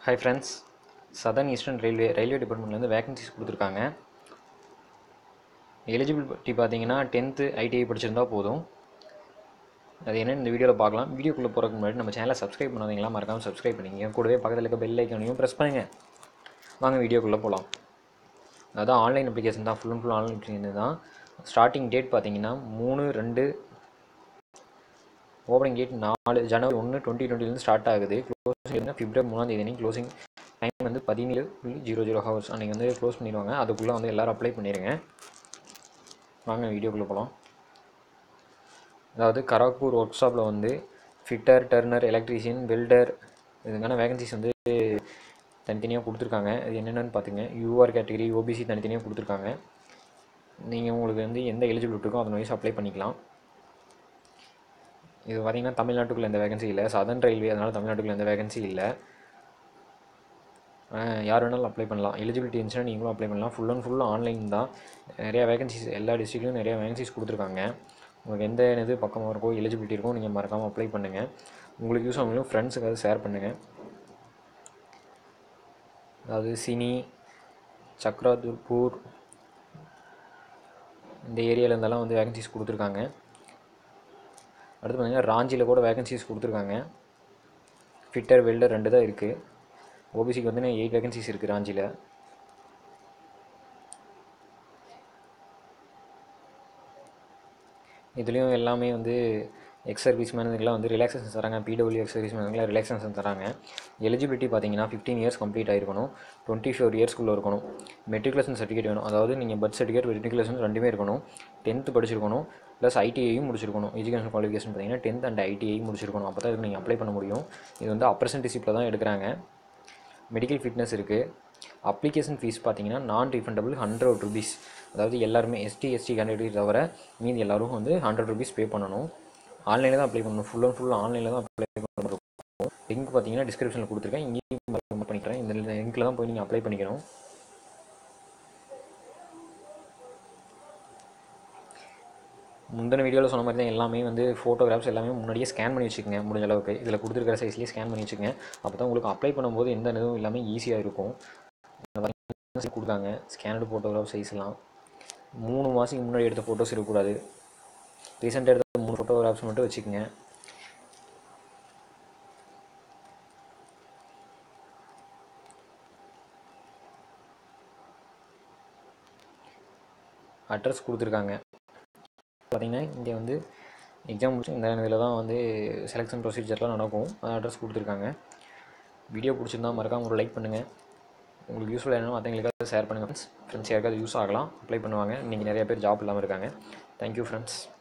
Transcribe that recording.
hi friends southern eastern railway railway டிபார்ட்மெண்ட்லேருந்து vacancies கொடுத்துருக்காங்க eligibility பார்த்தீங்கன்னா டென்த்து ஐடிஐ படிச்சிருந்தா போதும் அது என்னன்னு இந்த வீடியோவில் பார்க்கலாம் வீடியோக்குள்ளே போகிறதுக்கு முன்னாடி நம்ம சேனலை சப்ஸ்கிரைப் பண்ணாதீங்களா மறக்காமல் சப்ஸ்கிரைப் பண்ணிங்க கூடவே பக்கத்தில் இருக்க பெல் ஐக்கானையும் ப்ரெஸ் பண்ணுங்கள் வாங்க வீடியோக்குள்ளே போகலாம் அதான் ஆன்லைன் அப்ளிகேஷன் தான் full and full online application தான் ஸ்டார்டிங் டேட் பார்த்தீங்கன்னா மூணு ரெண்டு ஓப்பனிங் டேட் நாலு ஜனவரி ஒன்று டுவெண்ட்டி டுவெண்ட்டிலேருந்து ஸ்டார்ட் ஆகுது க்ளோசிங் பிப்ரவரி மூணாம் தேதி க்ளோசிங் டைம் வந்து பதினேழு புள்ளி ஜீரோ ஜீரோ ஹவர்ஸ் அன்றைக்கி வந்து க்ளோஸ் பண்ணிடுவாங்க அதுக்குள்ளே வந்து எல்லோரும் அப்ளை பண்ணிடுங்க வாங்க வீடியோக்குள்ளே போகலாம் அதாவது கராக்பூர் ஒர்க் ஷாப்பில் வந்து ஃபிட்டர் டர்னர் எலக்ட்ரீஷியன் வெல்டர் இதுக்கான வேகன்சிஸ் வந்து தனித்தனியாக கொடுத்துருக்காங்க இது என்னென்னு பார்த்துங்க யூஆர் கேட்டகரி ஓபிசி தனித்தனியாக கொடுத்துருக்காங்க நீங்கள் உங்களுக்கு வந்து எந்த எலிஜிபிலிட்டி இருக்கோ அதன் வயசு அப்ளை பண்ணிக்கலாம் இது பார்த்தீங்கன்னா தமிழ்நாட்டுக்குள்ள எந்த வேகன்சி இல்லை சதர்ன் ரயில்வே அதனால் தமிழ்நாட்டுக்குள்ள எந்த வேகன்சி இல்லை யார் வேணாலும் அப்ளை பண்ணலாம் எலிஜிபிலிட்டி இருந்துச்சுன்னா நீங்களும் அப்ளை பண்ணலாம் ஃபுல் அண்ட் ஃபுல் ஆன்லைன் தான் நிறையா வேகன்சிஸ் எல்லா டிஸ்ட்ரிக்ட்லையும் நிறையா வேகன்சிஸ் கொடுத்துருக்காங்க உங்களுக்கு எந்த இது பக்கமாக இருக்கோ எலிஜிபிலிட்டி இருக்கோ நீங்கள் மறக்காமல் அப்ளை பண்ணுங்கள் உங்களுக்கு யூஸ் ஆகும் ஃப்ரெண்ட்ஸுக்காக ஷேர் பண்ணுங்கள் அதாவது சினி சக்ராதுர்பூர் இந்த ஏரியாவில் இருந்தெல்லாம் வந்து வேகன்சிஸ் கொடுத்துருக்காங்க அடுத்து பார்த்தீங்கன்னா ராஞ்சியில் கூட வேகன்சிஸ் கொடுத்துருக்காங்க ஃபிட்டர் வெல்டர் ரெண்டு தான் இருக்குது ஓபிசிக்கு வந்து எயிட் வேகன்சிஸ் இருக்குது ராஞ்சியில் இதுலேயும் எல்லாமே வந்து எக்ஸ் சர்வீஸ் மேனுக்கெல்லாம் வந்து ரிலாக்ஸேஷன் தராங்க பிடபிள்யூ எக்ஸ் சர்வீஸ் மேனுக்கெல்லாம் ரிலாக்ஸேஷன் தராங்க எலிஜிபிலிட்டி பார்த்தீங்கன்னா ஃபிஃப்டீன் இயர்ஸ் கம்ப்ளீட் ஆகிருக்கணும் டுவெண்ட்டி ஃபோர் இயர்ஸ்க்குள்ளே இருக்கணும் மெட்ரிகுலேஷன் சர்டிஃபிகேட் வேணும் அதாவது நீங்கள் பர்த் சர்டிஃபிகேட் மெட்ரிகுலேஷன் ரெண்டுமே இருக்கணும் டென்த்து படிச்சிருக்கணும் ப்ளஸ் ஐடிஐயும் முடிச்சிருக்கணும் எஜுகேஷன் குவாலிஃபிகேஷன் பார்த்தீங்கன்னா டென்த் அண்ட் ஐடிஐ முடிச்சிருக்கணும் அப்போ தான் இதுக்கு நீங்கள் அப்ளை பண்ண முடியும் இது வந்து அப்ரசன்டிஷிப்பில் தான் எடுக்கிறாங்க மெடிக்கல் ஃபிட்னஸ் இருக்குது அப்ளிகேஷன் ஃபீஸ் பார்த்தீங்கன்னா நான் ரீஃபண்டபிள் ஹண்ட்ரட் ருபீஸ் அதாவது எல்லாருமே எஸ்டி எஸ்டி கேண்டிடேட் தவிர மீதி எல்லோரும் வந்து ஹண்ட்ரட் ருபீஸ் பே பண்ணணும் ஆன்லைனில் தான் அப்ளை பண்ணணும் ஃபுல் அண்ட் ஃபுல் ஆன்லைனில் தான் அப்ளை பண்ணணும் லிங்க் பார்த்தீங்கன்னா டிஸ்கிரிப்ஷனில் கொடுத்துருக்கேன் இங்கேயும் பண்ணிக்கிறேன் இந்த லிங்க்கில் தான் போய் நீங்கள் அப்ளை பண்ணிக்கணும் முந்தின வீடியோவில் சொன்ன மாதிரி தான் எல்லாமே வந்து ஃபோட்டோகிராஃப்ஸ் எல்லாமே முன்னாடியே ஸ்கேன் பண்ணி வச்சுக்கோங்க முடிஞ்ச அளவுக்கு இதில் கொடுத்துருக்கிற சைஸ்லேயே ஸ்கேன் பண்ணி வச்சுக்கோங்க அப்போ தான் உங்களுக்கு அப்ளை பண்ணும்போது எந்த இதுவும் இல்லாமல் ஈஸியாக இருக்கும் கொடுத்தாங்க ஸ்கேனடு ஃபோட்டோகிராஃப் சைஸ்லாம் மூணு மாதத்துக்கு முன்னாடி எடுத்த ஃபோட்டோஸ் இருக்கக்கூடாது ரீசெண்டாக எடுத்த மூணு ஃபோட்டோகிராஃப்ஸ் மட்டும் வச்சுக்கோங்க அட்ரஸ் கொடுத்துருக்காங்க பார்த்திங்கன்னா இங்கே வந்து எக்ஸாம் முடிச்சு இந்த இதில் தான் வந்து செலெக்ஷன் ப்ரொசீஜர்லாம் நடக்கும் அட்ரஸ் கொடுத்துருக்காங்க வீடியோ பிடிச்சிருந்தா மறக்காமல் ஒரு லைக் பண்ணுங்கள் உங்களுக்கு யூஸ்ஃபுல்லாக என்ன மற்றவங்களுக்காக ஷேர் பண்ணுங்கள் ஃப்ரெண்ட்ஸ் ஃப்ரெண்ட்ஸ் யாருக்காவது யூஸ் ஆகலாம் அப்ளை பண்ணுவாங்க இன்றைக்கி நிறைய பேர் ஜாப் இல்லாமல் இருக்காங்க தேங்க்யூ ஃப்ரெண்ட்ஸ்